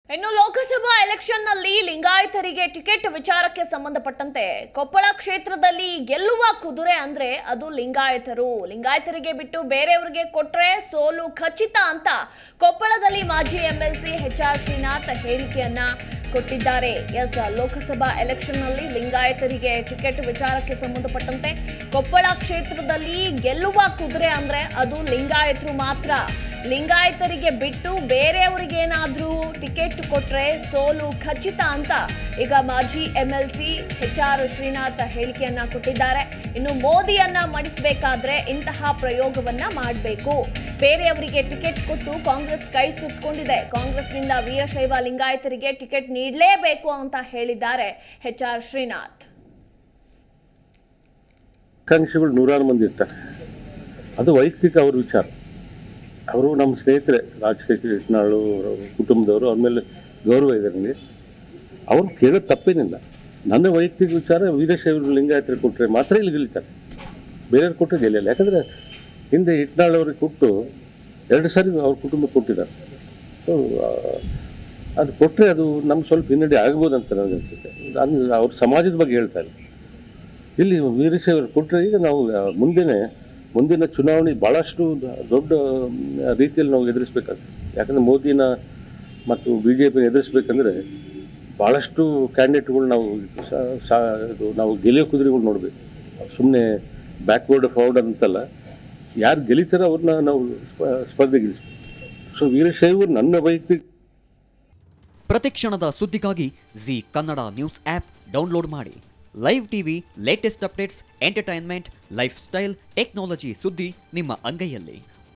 ಇನ್ನು ಲೋಕಸಭಾ ಎಲೆಕ್ಷನ್ನಲ್ಲಿ ಲಿಂಗಾಯತರಿಗೆ ಟಿಕೆಟ್ ವಿಚಾರಕ್ಕೆ ಸಂಬಂಧಪಟ್ಟಂತೆ ಕೊಪ್ಪಳ ಕ್ಷೇತ್ರದಲ್ಲಿ ಗೆಲ್ಲುವ ಕುದುರೆ ಅಂದ್ರೆ ಅದು ಲಿಂಗಾಯತರು ಲಿಂಗಾಯತರಿಗೆ ಬಿಟ್ಟು ಬೇರೆಯವರಿಗೆ ಕೊಟ್ರೆ ಸೋಲು ಖಚಿತ ಅಂತ ಕೊಪ್ಪಳದಲ್ಲಿ ಮಾಜಿ ಎಂಎಲ್ಸಿ ಎಚ್ ಆರ್ ಶ್ರೀನಾಥ್ ಹೇಳಿಕೆಯನ್ನ ಕೊಟ್ಟಿದ್ದಾರೆ ಎಸ್ ಲೋಕಸಭಾ ಎಲೆಕ್ಷನ್ನಲ್ಲಿ ಲಿಂಗಾಯತರಿಗೆ ಟಿಕೆಟ್ ವಿಚಾರಕ್ಕೆ ಸಂಬಂಧಪಟ್ಟಂತೆ ಕೊಪ್ಪಳ ಕ್ಷೇತ್ರದಲ್ಲಿ ಗೆಲ್ಲುವ ಕುದುರೆ ಅಂದ್ರೆ ಅದು ಲಿಂಗಾಯತರು ಮಾತ್ರ ಲಿಂಗಾಯತರಿಗೆ ಬಿಟ್ಟು ಬೇರೆಯವರಿಗೇನಾದ್ರೂ ಟಿಕೆಟ್ ಕೊಟ್ರೆ ಸೋಲು ಖಚಿತ ಅಂತ ಈಗ ಮಾಜಿ ಎಂಎಲ್ಸಿ ಎಚ್ ಆರ್ ಶ್ರೀನಾಥ್ ಹೇಳಿಕೆಯನ್ನ ಕೊಟ್ಟಿದ್ದಾರೆ ಇನ್ನು ಮೋದಿಯನ್ನ ಮಡಿಸಬೇಕಾದ್ರೆ ಇಂತಹ ಪ್ರಯೋಗವನ್ನ ಮಾಡಬೇಕು ಬೇರೆಯವರಿಗೆ ಟಿಕೆಟ್ ಕೊಟ್ಟು ಕಾಂಗ್ರೆಸ್ ಕೈ ಸುಟ್ಕೊಂಡಿದೆ ಕಾಂಗ್ರೆಸ್ನಿಂದ ವೀರಶೈವ ಲಿಂಗಾಯತರಿಗೆ ಟಿಕೆಟ್ ನೀಡಲೇಬೇಕು ಅಂತ ಹೇಳಿದ್ದಾರೆ ಎಚ್ ಆರ್ ಶ್ರೀನಾಥ್ ಆಕಾಂಕ್ಷಿಗಳು ನೂರಾರು ಮಂದಿ ಇರ್ತಾರೆ ಅದು ವೈಯಕ್ತಿಕ ಅವ್ರ ವಿಚಾರ ಅವರು ನಮ್ಮ ಸ್ನೇಹಿತರೆ ರಾಜಶೇಖರ್ ಇಟ್ನಾಳು ಅವ್ರ ಕುಟುಂಬದವರು ಅವ್ರ ಮೇಲೆ ಗೌರವ ಇದೆ ನನಗೆ ಅವ್ರು ಕೇಳೋದು ತಪ್ಪೇನಿಲ್ಲ ನನ್ನ ವೈಯಕ್ತಿಕ ವಿಚಾರ ವೀರಶೈವರು ಲಿಂಗಾಯತರಿಗೆ ಕೊಟ್ಟರೆ ಮಾತ್ರ ಇಲ್ಲಿ ಗೆಲ್ತಾರೆ ಬೇರೆಯವ್ರು ಕೊಟ್ಟರೆ ಗೆಲ್ಲಿಲ್ಲ ಯಾಕಂದರೆ ಹಿಂದೆ ಇಟ್ನಾಳ್ ಅವ್ರಿಗೆ ಕೊಟ್ಟು ಎರಡು ಸಾರಿ ಅವ್ರ ಕುಟುಂಬಕ್ಕೆ ಕೊಟ್ಟಿದ್ದಾರೆ ಸೊ ಅದು ಕೊಟ್ಟರೆ ಅದು ನಮ್ಗೆ ಸ್ವಲ್ಪ ಹಿನ್ನಡೆ ಆಗ್ಬೋದು ಅಂತ ನನಗೆ ಅನ್ಸುತ್ತೆ ನಾನು ಅವ್ರ ಸಮಾಜದ ಬಗ್ಗೆ ಹೇಳ್ತಾ ಇಲ್ಲ ಇಲ್ಲಿ ವೀರಶೈವರು ಕೊಟ್ಟರೆ ಈಗ ನಾವು ಆ, ಮುಂದಿನ ಮುಂದಿನ ಚುನಾವಣೆ ಭಾಳಷ್ಟು ದ- ದೊಡ್ಡ ಮ್, ರೀತಿಯಲ್ಲಿ ನಾವು ಎದುರಿಸ್ಬೇಕಾಗ್ತದೆ ಯಾಕಂದರೆ ಮೋದಿನ ಮತ್ತು ಬಿ ಜೆ ಪಿನ ಎದುರಿಸ್ಬೇಕಂದ್ರೆ ಭಾಳಷ್ಟು ಕ್ಯಾಂಡಿಡೇಟ್ಗಳು ನಾವು ಸ- ಸಾ- ಇದು ನಾವು ಗೆಲ್ಲಿಯೋ ಕುದುರೆಗಳು ನೋಡಬೇಕು ಸುಮ್ಮನೆ ಬ್ಯಾಕ್ವರ್ಡ್ ಫಾರ್ವರ್ಡ್ ಅಂತಲ್ಲ ಯಾರು ಗೆಲಿತಾರೋ ಅವ್ರನ್ನ ನಾವು ಸ್ಪ- ಸ್ಪರ್ಧೆಗಿಳಿಸ್ಬೇಕು ಸೊ ವೀರಶೈವರು ನನ್ನ ವೈಯಕ್ತಿಕ ಪ್ರತಿಕ್ಷಣದ ಸುದ್ದಿಗಾಗಿ Zee Kannada news app download ಮಾಡಿ live TV latest updates entertainment lifestyle technology ಸುದ್ದಿ ನಿಮ್ಮ ಅಂಗೈಯಲ್ಲಿ